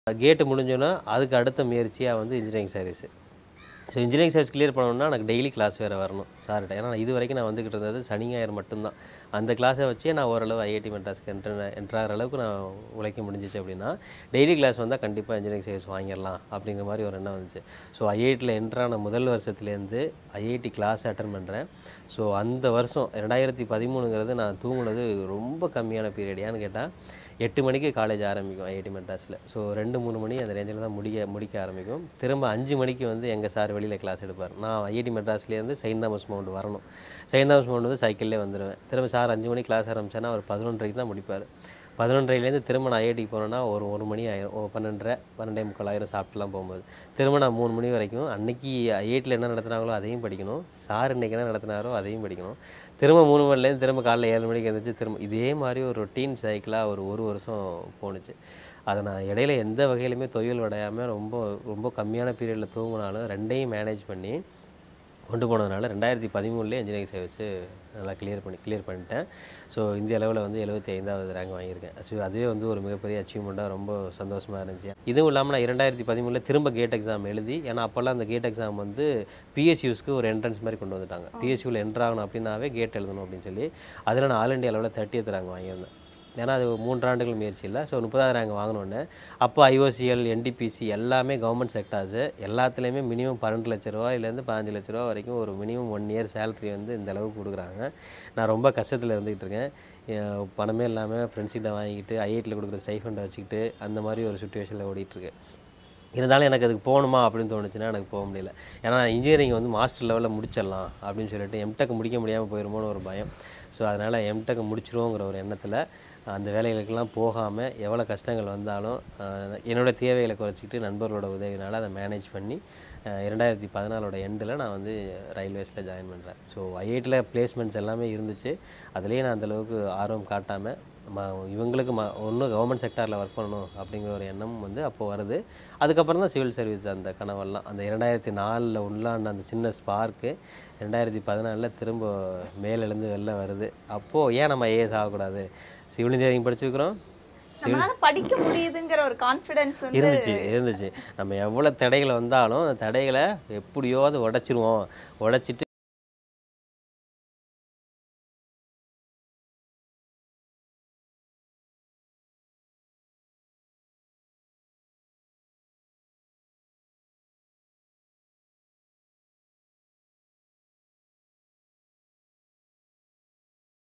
கேட்டு முடிஞ்சோன்னா அதுக்கு அடுத்த முயற்சியாக வந்து engineering service so engineering service clear பண்ணணும்னா எனக்கு டெய்லி கிளாஸ் வேறு வரணும் சார்கிட்ட ஏன்னா இது வரைக்கும் நான் வந்துக்கிட்டு இருந்தது சனி ஞாயிறு மட்டும்தான் அந்த கிளாஸை வச்சே நான் ஓரளவு ஐஐடி மெட்ராஸ்க்கு என்ட்ரு என்ட்ராகிற அளவுக்கு நான் உழைக்க முடிஞ்சிச்சு அப்படின்னா டெய்லி கிளாஸ் வந்தால் கண்டிப்பாக இன்ஜினியரிங் சர்வீஸ் வாங்கிடலாம் அப்படிங்கிற மாதிரி ஒரு எண்ணம் வந்துச்சு ஸோ ஐஐடியில் என்ட்ரான முதல் வருஷத்துலேருந்து ஐஐடி கிளாஸ் அட்டன் பண்ணுறேன் ஸோ அந்த வருஷம் ரெண்டாயிரத்தி பதிமூணுங்கிறது நான் தூங்குனது ரொம்ப கம்மியான பீரியட் ஏன்னு கேட்டால் எட்டு மணிக்கு காலேஜ் ஆரம்பிக்கும் ஐஐடி மெட்ராஸில் ஸோ ரெண்டு மூணு மணி அந்த ரேஞ்சில் தான் முடிக்க முடிக்க ஆரம்பிக்கும் திரும்ப அஞ்சு மணிக்கு வந்து எங்கள் சார் வெளியில் கிளாஸ் எடுப்பார் நான் ஐஐடி மெட்ராஸ்லேருந்து செயின்ட் தாமஸ் மவுண்ட் வரணும் செயின்ட் தாமஸ் மவுண்ட் வந்து சைக்கிள்லேயே வந்துடுவேன் திரும்ப சார் அஞ்சு மணிக்கு கிளாஸ் ஆரம்பிச்சேன்னா அவர் பதினொன்றரைக்கு தான் முடிப்பார் பதினொன்றரைலேருந்து திரும்ப நான் ஐஐடிக்கு போனேன்னா ஒரு ஒரு மணி ஆயிரும் ஓ பன்னெண்டரை பன்னெண்டே முக்கால் ஆயிரம் சாப்பிட்டுலாம் போகும்போது திரும்ப நான் மூணு மணி வரைக்கும் அன்னைக்கு ஐஐடியில் என்ன நடத்துனாங்களோ அதையும் படிக்கணும் சார் இன்னைக்கு என்ன நடத்தினாரோ அதையும் படிக்கணும் திரும்ப மூணு மணிலேருந்து திரும்ப காலைல ஏழு மணிக்கு எழுந்திரிச்சு திரும்ப இதே மாதிரி ஒரு ரொட்டீன் சைக்கிளாக ஒரு ஒரு வருஷம் போணுச்சு அதை நான் இடையில எந்த வகையிலுமே தொழில் அடையாமல் ரொம்ப ரொம்ப கம்மியான பீரியடில் தூங்கினாலும் ரெண்டையும் மேனேஜ் பண்ணி கொண்டு போனதுனால ரெண்டாயிரத்தி பதிமூணுலேயே இன்ஜினியரிங் சர்வீஸு நல்லா கிளியர் பண்ணி கிளியர் பண்ணிட்டேன் ஸோ இந்திய அளவில் வந்து எழுபத்தி ஐந்தாவது ரேங்க் வாங்கியிருக்கேன் ஸோ அதுவே வந்து ஒரு மிகப்பெரிய அச்சீவ்மெண்ட்டாக ரொம்ப சந்தோஷமாக இருந்துச்சு இதுவும் இல்லாமல் நான் இரண்டாயிரத்தி பதிமூணில் திரும்ப கேட் எக்ஸாம் எழுதி ஏன்னா அப்போல்லாம் அந்த கேட் எக்ஸாம் வந்து பிஎஸ்யூஸ்க்கு ஒரு என்ட்ரன்ஸ் மாதிரி கொண்டு வந்துட்டாங்க பிஎஸ்யூவில் என்ட்ரு ஆகணும் அப்படின்னாவே கேட் எழுதணும் அப்படின்னு சொல்லி அதில் நான் ஆல் இண்டியா அளவில் தேர்ட்டியத் ரேங்க் வாங்கியிருந்தேன் ஏன்னா அது மூன்றாண்டுகள் முயற்சி இல்லை ஸோ முப்பதாவது ரேங்க் வாங்கினோடனே அப்போ ஐஓசிஎல் என்டிபிசி எல்லாமே கவர்மெண்ட் செக்டார்ஸு எல்லாத்துலேயுமே மினிமம் பன்னெண்டு லட்ச ரூபாயிலேருந்து பதினஞ்சு லட்ச ரூபா வரைக்கும் ஒரு மினிமம் ஒன் இயர் சேலரி வந்து இந்த அளவுக்கு கொடுக்குறாங்க நான் ரொம்ப கஷ்டத்தில் இருந்துகிட்டு இருக்கேன் என் பணமே இல்லாமல் ஃப்ரெண்ட்ஸ்கிட்ட வாங்கிக்கிட்டு ஐஐடியில் கொடுக்குற ஸ்டைஃபண்டை வச்சுக்கிட்டு அந்த மாதிரி ஒரு சுச்சுவேஷனில் ஓடிட்டுருக்கு இருந்தாலும் எனக்கு அதுக்கு போகணுமா அப்படின்னு தோணுச்சுன்னா எனக்கு போக முடியல ஏன்னா இன்ஜினியரிங் வந்து மாஸ்டர் லெவலில் முடிச்சிடலாம் அப்படின்னு சொல்லிட்டு எம்டெக் முடிக்க முடியாமல் போயிருமோன்னு ஒரு பயம் ஸோ அதனால் எம்டெக் முடிச்சிருவோங்கிற ஒரு எண்ணத்தில் அந்த வேலைகளுக்கெல்லாம் போகாமல் எவ்வளோ கஷ்டங்கள் வந்தாலும் ஆஹ், என்னோட தேவைகளை குறைச்சிக்கிட்டு நண்பர்களோட உதவினால அதை மேனேஜ் பண்ணி ஆஹ், இரண்டாயிரத்தி பதினாலோட எண்டில் நான் வந்து ரயில்வேஸில் ஜாயின் பண்ணுறேன் ஸோ ஐஐடியில் பிளேஸ்மெண்ட்ஸ் எல்லாமே இருந்துச்சு அதுலேயே நான் அந்தளவுக்கு ஆர்வம் காட்டாமல் ம இவங்களுக்கு ம ஒன்று கவர்மெண்ட் செக்டாரில் ஒர்க் பண்ணணும் அப்படிங்கிற ஒரு எண்ணம் வந்து அப்போ வருது அதுக்கப்புறம் தான் சிவில் சர்வீஸ் அந்த கனவெல்லாம் அந்த இரண்டாயிரத்தி நாலில் உள்ளாண்ட அந்த சின்ன ஸ்பார்க்கு ரெண்டாயிரத்தி பதினாலில் திரும்ப மேலெழுந்து வெளில வருது அப்போது ஏன் நம்ம ஐஏஎஸ் ஆகக்கூடாது சிவில் இன்ஜினியரிங் படிச்சிருக்கிறோம் நம்மளால படிக்க முடியுதுங்கிற ஒரு கான்ஃபிடன்ஸ் வந்து இருந்துச்சு இருந்துச்சு நம்ம எவ்வளோ தடைகள் வந்தாலும் அந்த தடைகளை எப்படியோ அதை உடைச்சிருவோம் உடைச்சிட்டு